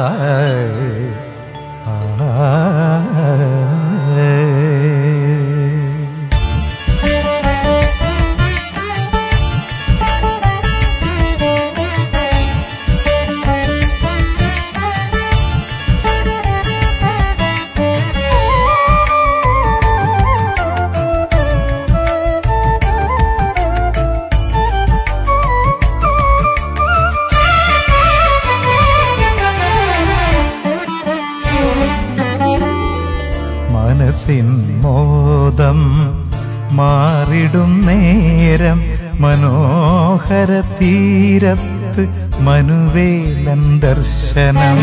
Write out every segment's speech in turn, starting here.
മനസ്സിൻ മോദം മാറിടും നേരം മനോഹര തീരത്ത് മനുവേലൻ ദർശനം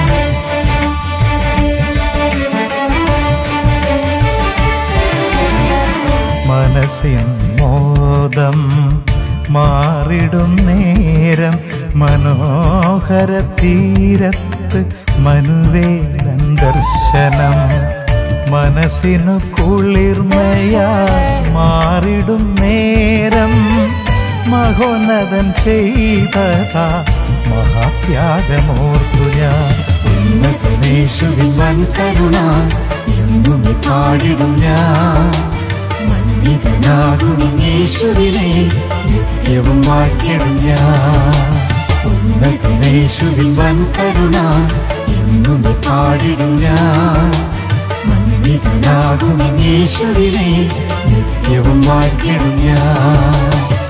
മനസ്സിൻ മോദം മാറിടും നേരം മനോഹര തീരത്ത് മനുവേലൻ ദർശനം മനസ്സിനു കുളിർമയാ മാറിടും നേരം മഹോന്നതൻ ചെയ്തതാ മഹാത്യാഗമോർത്തു ഞാൻ ഉന്നതനേശുവിൻ വൻ കരുണ എന്നും പാടിടും ഞാൻ മന്നിതനാകും യേശുവിനെ നിത്യവും വാഴ്ത്തിടും ഞാൻ ഉന്നതനേശുവിൻ വൻ കരുണ എന്നും പാടിടും ഞാൻ മന്നിതനാകും യേശുവിനെ നിത്യവും വാഴ്ത്തിടും ഞാൻ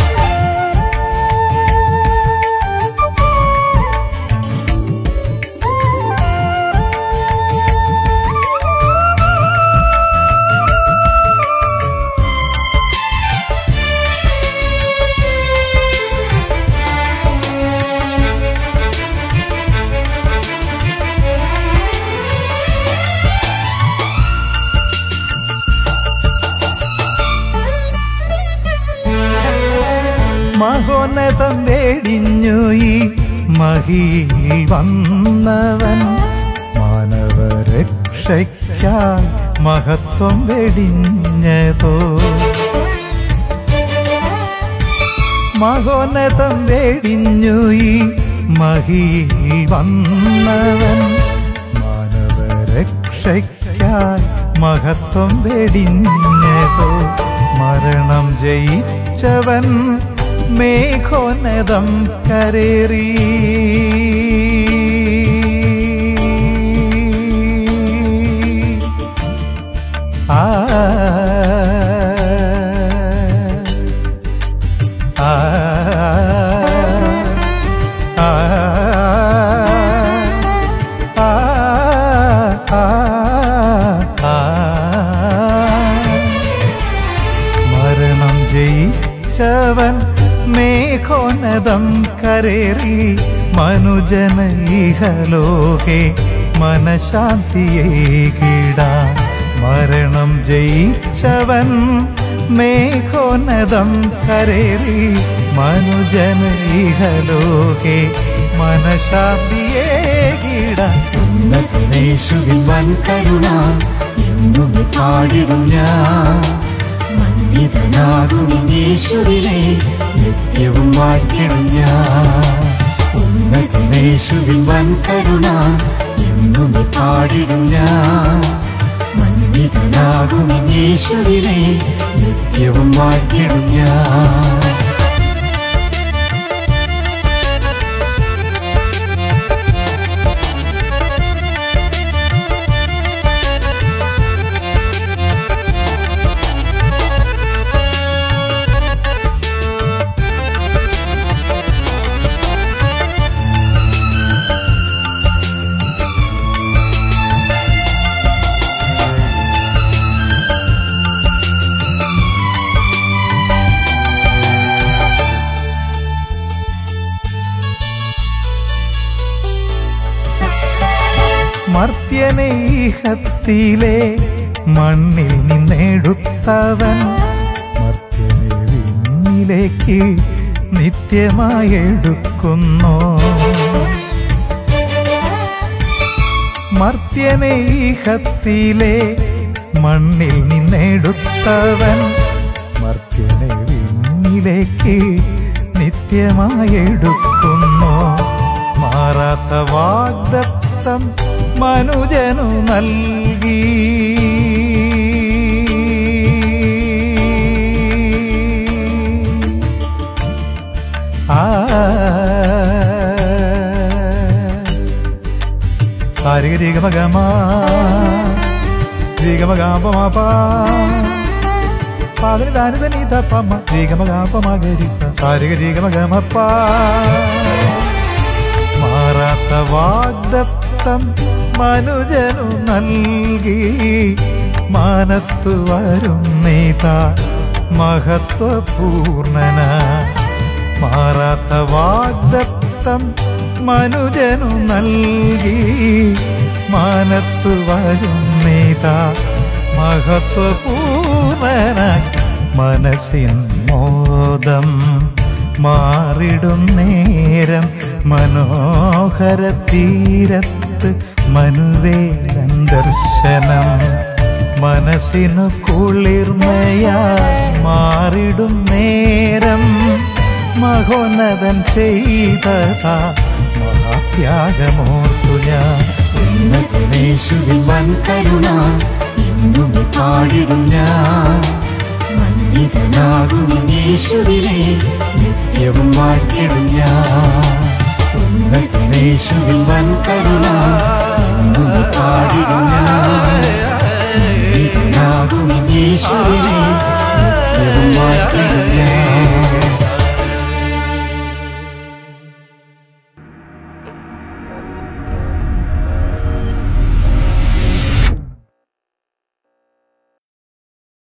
മഹോന്നതം വേടിഞ്ഞു ഈ മഹിയിൽ വന്നവൻ മാനവരക്ഷയ്ക്കായി മഹത്വം വെടിഞ്ഞതോ മഹോന്നതം വേടിഞ്ഞു ഈ മഹിയിൽ വന്നവൻ മാനവരക്ഷയ്ക്കായി മഹത്വം വെടിഞ്ഞതോ മരണം ജയിച്ചവൻ മേഘോന്നതം കരേറി ആ ആ ആ ആ മരണം ജയിച്ചവൻ മേഘോന്നതം കരേറി മനുജന ഇഹലോകെ മനശാന്തിയെ കിടാ മരണം ജയിച്ചവൻ മേഘോന്നതം കരേറി മനുജന ഇഹലോകെ മനശാന്തിയെ കിടാ ഉന്നതനേശുവിൻ വൻ കരുണ എന്നും പാടിടും ഞാൻ മന്നിതനാകും യേശുവിനെ നിത്യവും വാഴ്ത്തിടും ഞാൻ ഉന്നതനേശുവിൻ വൻ കരുണ എന്നും പാടിടും ഞാൻ മന്നിതനാകും യേശുവിനെ നിത്യവും വാഴ്ത്തിടും ഞാൻ മർത്യനെ ഈഹത്തിലെ മണ്ണിൽ നിന്നെടുത്തവൻ മർത്യനെ വിണ്ണിലേക്ക് നിത്യമായി എടുക്കുന്നു മർത്യനെ ഈഹത്തിലെ മണ്ണിൽ നിന്നെടുത്തവൻ മർത്യനെ വിണ്ണിലേക്ക് നിത്യമായി എടുക്കുന്നു മാറാത്ത വാഗ്ദത്ത വാഗ്ദത്തം മനുജനു നൽകി ആ സാരിഗരിഗമഗമ രിഗമഗാപമാപാ പാതിന് ദാനി സനീത പമ്മ രിഗമഗാപമഗരി സാരിഗരിഗമഗമപ്പ മാറാത്ത വാഗ്ദത്തം മനുജനു നൽകി മാനത്തു വരുന്നേത മഹത്വപൂർണന മാറാത്ത വാഗ്ദത്തം മനുജനു നൽകി മാനത്തു വരുന്നേത മഹത്വപൂർണനായി മനസ്സിൻ മോദം മാറിടും നേരം മനോഹര തീരത്ത് മനുവേലൻ ദർശനം മനസ്സിനു കുളിർമയാ മാറിടും നേരം മഹോന്നതൻ ചെയ്തതാ മഹാത്യാഗമോർത്തു ഞാൻ ഉന്നതനേശുവിൻ വൻ കരുണ എന്നും പാടിടും ഞാൻ വന്ദിതനാകും യേശുവിനെ നിത്യവും വാഴ്ത്തിടും ഞാൻ ഉന്നതനേശുവിൻ വൻ കരുണ എന്നും പാടിടും